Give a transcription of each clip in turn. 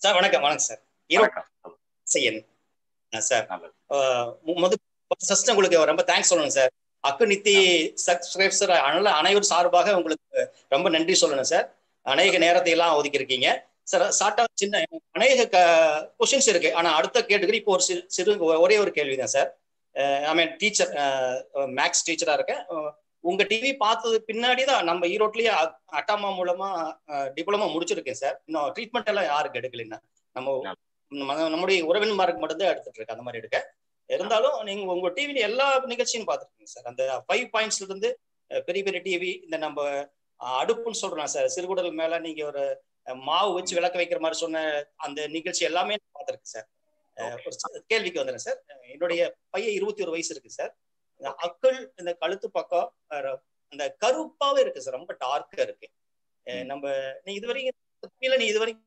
Sir வணக்கம் வணக்கம் sir Erode வணக்கம் செய்யன் சார் நல்லது. முதல் ஃபர்ஸ்ட் உங்களுக்கு ரொம்ப தேங்க்ஸ் சொல்லணும் சார் அக்கு நித்தி சப்ஸ்கிரைப் சார் அதனால அனைவரும் சார்பாக உங்களுக்கு ரொம்ப நன்றி சொல்லணும் சார் அநேக நேரத்தை எல்லாம் ஒதுக்கியிருக்கீங்க சார் ஷார்ட்டா சின்ன அநேக கொஸ்டின்ஸ் இருக்கு ஆனா அடுத்த கேட்டுக்கு இப்போ ஒரு சிறு சிறு ஒரே ஒரு கேள்வி தான் sir I mean teacher maths டீச்சரா இருக்கேன் அஹ், உங்க டிவி பார்த்தது பின்னாடி தான் நம்ம ஈரோட்லயே அ- அட்டாமா மூலமா டிப்ளமா முடிச்சிருக்கேன் சார் இன்னும் ட்ரீட்மெண்ட் எல்லாம் யாருக்கு எடுக்கலைன்னா நம்ம நம்ம- நம்முடைய உறவினமாருக்கு மட்டும் தான் எடுத்துட்டு இருக்கு அந்த மாதிரி எடுக்க இருந்தாலும் நீங்க உங்க டிவில எல்லா நிகழ்ச்சியும் பார்த்துருக்கீங்க சார் அந்த ஃபைவ் பாயிண்ட்ஸ்ல இருந்து அஹ், பெரிய பெரிய டிவி இந்த நம்ம அஹ், அடுப்புன்னு சொல்றோம் சார் சிறுகுடல் மேல நீங்க ஒரு அஹ், மாவு வச்சு விளக்க வைக்கிற மாதிரி சொன்ன அந்த நிகழ்ச்சி எல்லாமே பார்த்துருக்கேன் சார் அஹ், ஒரு சி- கேள்விக்கு வந்துடுறேன் சார் அஹ், என்னுடைய பையன் இருபத்தி ஒரு வயசு இருக்கு சார் இந்த அக்கள் இந்த கழுத்து பக்கம் அஹ், அந்த கருப்பாவே இருக்கு சார் ரொம்ப டார்க்கா இருக்கு அஹ், நம்ம நீ இது வரைக்கும் நீ இது வரைக்கும்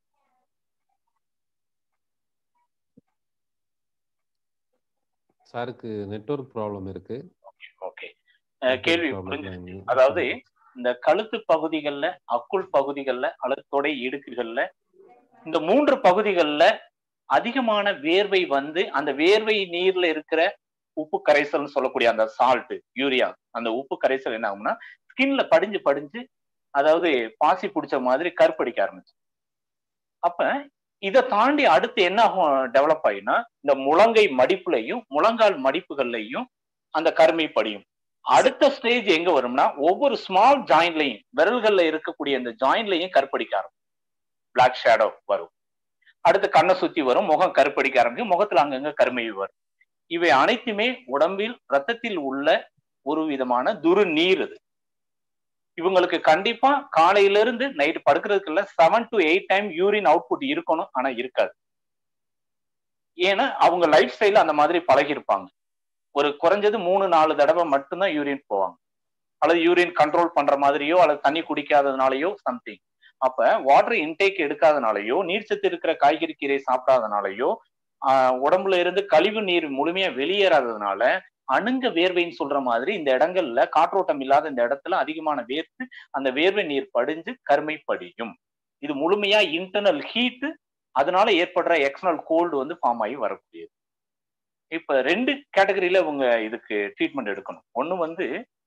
சாருக்கு நெட்வொர்க் ப்ராப்ளம் இருக்கு ஓகே அஹ் கேள்வி Network problem புரிஞ்சு line. அதாவது இந்த கழுத்து பகுதிகள்ல அக்குள் பகுதிகள்ல அல்லது தொடை இடுக்குகள்ல இந்த மூன்று பகுதிகள்ல அதிகமான வேர்வை வந்து அந்த வேர்வை நீர்ல இருக்கிற உப்பு கரைசல்னு சொல்லக்கூடிய அந்த சால்ட் யூரியா அந்த உப்பு கரைசல் என்ன ஆகும்னா ஸ்கின்ல படிஞ்சு படிஞ்சு அதாவது பாசி பிடிச்ச மாதிரி கருப்படிக்க ஆரம்பிச்சு அப்ப இதை தாண்டி அடுத்து என்ன ஆகும் டெவலப் ஆகினா இந்த முழங்கை மடிப்புலையும் முழங்கால் மடிப்புகள்லையும் அந்த கருமை படியும் அடுத்த ஸ்டேஜ் எங்க வரும்னா ஒவ்வொரு ஸ்மால் ஜாயின்லையும் விரல்கள்ல இருக்கக்கூடிய அந்த ஜாயின்லையும் கருப்படிக்க ஆரம்பிக்கும் பிளாக் ஷேடோ வரும் அடுத்து கண்ணை சுத்தி வரும் முகம் கருப்படிக்க ஆரம்பிக்கும் முகத்துல அங்கங்க கருமை வரும் இவை அனைத்துமே உடம்பில் ரத்தத்தில் உள்ள ஒரு விதமான துரு நீர் இது இவங்களுக்கு கண்டிப்பா காலையில இருந்து நைட் படுக்கிறதுக்குள்ள seven to eight time urine output இருக்கணும் ஆனா இருக்காது ஏன்னா அவங்க லைஃப் ஸ்டைல அந்த மாதிரி பழகிருப்பாங்க ஒரு குறைஞ்சது மூணு நாலு தடவை மட்டும்தான் யூரின் போவாங்க அல்லது யூரின் கண்ட்ரோல் பண்ற மாதிரியோ அல்லது தண்ணி குடிக்காததுனாலயோ சம்திங் அப்ப வாட்டர் இன்டேக் எடுக்காதனாலயோ நீர்ச்சத்து இருக்கிற காய்கறி கீரை சாப்பிடாதனாலயோ ஆஹ் உடம்புல இருந்து கழிவு நீர் முழுமையா வெளியேறாததுனால அணுங்க வேர்வைன்னு சொல்ற மாதிரி இந்த இடங்கள்ல காற்றோட்டம் இல்லாத இந்த இடத்துல அதிகமான வேர்த்து அந்த வேர்வை நீர் படிஞ்சு கருமை படியும் இது முழுமையா இன்டர்னல் ஹீட் அதனால ஏற்படுற எக்ஸ்டர்னல் கோல்டு வந்து ஃபார்ம் ஆகி வரக்கூடியது இப்ப ரெண்டு கேட்டகரியில இவங்க இதுக்கு ட்ரீட்மெண்ட் எடுக்கணும் ஒண்ணு வந்து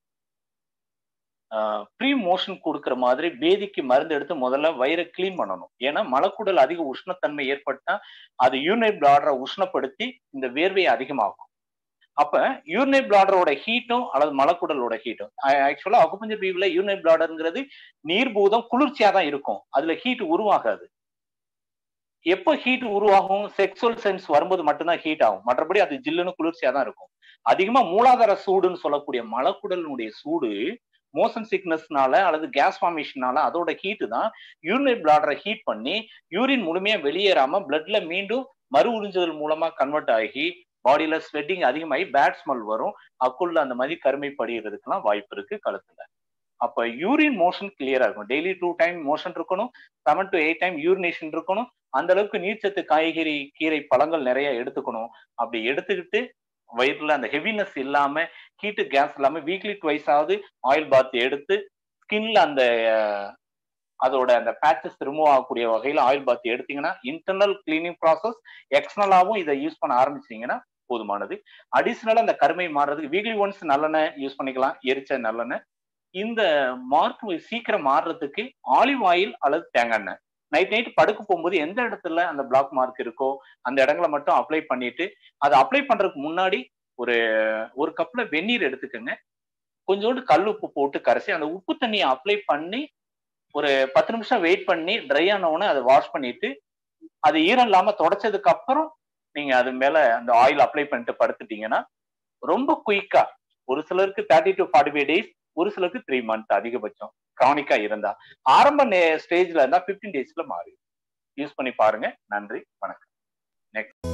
ப்ரீ மோஷன் கொடுக்குற மாதிரி பேதிக்கு மருந்து எடுத்து முதல்ல வயிறை கிளீன் பண்ணணும் ஏன்னா மலக்குடல் அதிக உஷ்ணத்தன்மை ஏற்பட்டா அது யூரினரி பிளாடரை உஷ்ணப்படுத்தி இந்த வேர்வையை அதிகமாக்கும் அப்ப யூரினரி பிளாடரோட ஹீட்டும் அல்லது மலக்குடலோட ஹீட்டும் ஆக்சுவலா அகுபஞ்சர் பீவ்ல யூரினரி பிளாடருங்கிறது நீர்பூதம் குளிர்ச்சியா தான் இருக்கும் அதுல ஹீட் உருவாகாது எப்போ ஹீட் உருவாகும் செக்ஸுவல் சென்ஸ் வரும்போது மட்டும்தான் ஹீட் ஆகும் மற்றபடி அது ஜில்லுன்னு குளிர்ச்சியா தான் இருக்கும் அதிகமா மூலாதார சூடுன்னு சொல்லக்கூடிய மலக்குடலினுடைய சூடு மோஷன் சிக்னஸ்னால அல்லது கேஸ் ஃபார்மேஷனால அதோட ஹீட்டு தான் யூரினரி பிளாடரை ஹீட் பண்ணி யூரின் முழுமையா வெளியேறாம பிளட்ல மீண்டும் மறு உறிஞ்சுதல் மூலமா கன்வெர்ட் ஆகி பாடியில ஸ்வெட்டிங் அதிகமாகி பேட் ஸ்மெல் வரும் அக்குள்ள அந்த மாதிரி கருமை படிகிறதுக்கெல்லாம் வாய்ப்பு இருக்கு கழுத்துல அப்ப யூரின் மோஷன் கிளியரா இருக்கும் டெய்லி டூ டைம் மோஷன் இருக்கணும் seven to eight time urination இருக்கணும் அந்த அளவுக்கு நீர்ச்சத்து காய்கறி கீரை பழங்கள் நிறைய எடுத்துக்கணும் அப்படி எடுத்துக்கிட்டு வயிற்றுல அந்த ஹெவினஸ் இல்லாம ஹீட்டு கேஸ் இல்லாம வீக்லி ட்வைஸ் ஆகுது ஆயில் பாத் எடுத்து ஸ்கின்ல அந்த அதோட அந்த பேச்சஸ் ரிமூவ் ஆகக்கூடிய வகையில ஆயில் பாத் எடுத்தீங்கன்னா இன்டர்னல் கிளீனிங் ப்ராசஸ் எக்ஸ்டர்னலாவும் இதை யூஸ் பண்ண ஆரம்பிச்சீங்கன்னா போதுமானது அடிஷனலா அந்த கருமை மாறுறதுக்கு வீக்லி ஒன்ஸ் நல்லெண்ணெய் யூஸ் பண்ணிக்கலாம் எரிச்ச நல்லெண்ணெய் இந்த மார்க் சீக்கிரம் மாறுறதுக்கு ஆலிவ் ஆயில் அல்லது தேங்காய் எண்ணெய் நைட் நைட் படுக்க போகும்போது எந்த இடத்துல அந்த பிளாக் மார்க் இருக்கோ அந்த இடங்களை மட்டும் அப்ளை பண்ணிட்டு அதை அப்ளை பண்றதுக்கு முன்னாடி ஒரு ஒரு கப்ல வெந்நீர் எடுத்துக்கோங்க கொஞ்சோண்டு கல் உப்பு போட்டு கரைச்சி அந்த உப்பு தண்ணியை அப்ளை பண்ணி ஒரு பத்து நிமிஷம் வெயிட் பண்ணி ட்ரை ஆனவுடனே அதை வாஷ் பண்ணிட்டு அது ஈரம் இல்லாம தொடச்சதுக்கு அப்புறம் நீங்க அது மேல அந்த ஆயில் அப்ளை பண்ணிட்டு படுத்துட்டீங்கன்னா ரொம்ப குயிக்கா ஒரு சிலருக்கு thirty to forty five days ஒரு சிலருக்கு த்ரீ மந்த் அதிகபட்சம் கிரானிக்கா இருந்தா ஆரம்ப ஸ்டேஜ்ல இருந்தா பிப்டீன் டேஸ்ல மாறி யூஸ் பண்ணி பாருங்க நன்றி வணக்கம் நெக்ஸ்ட்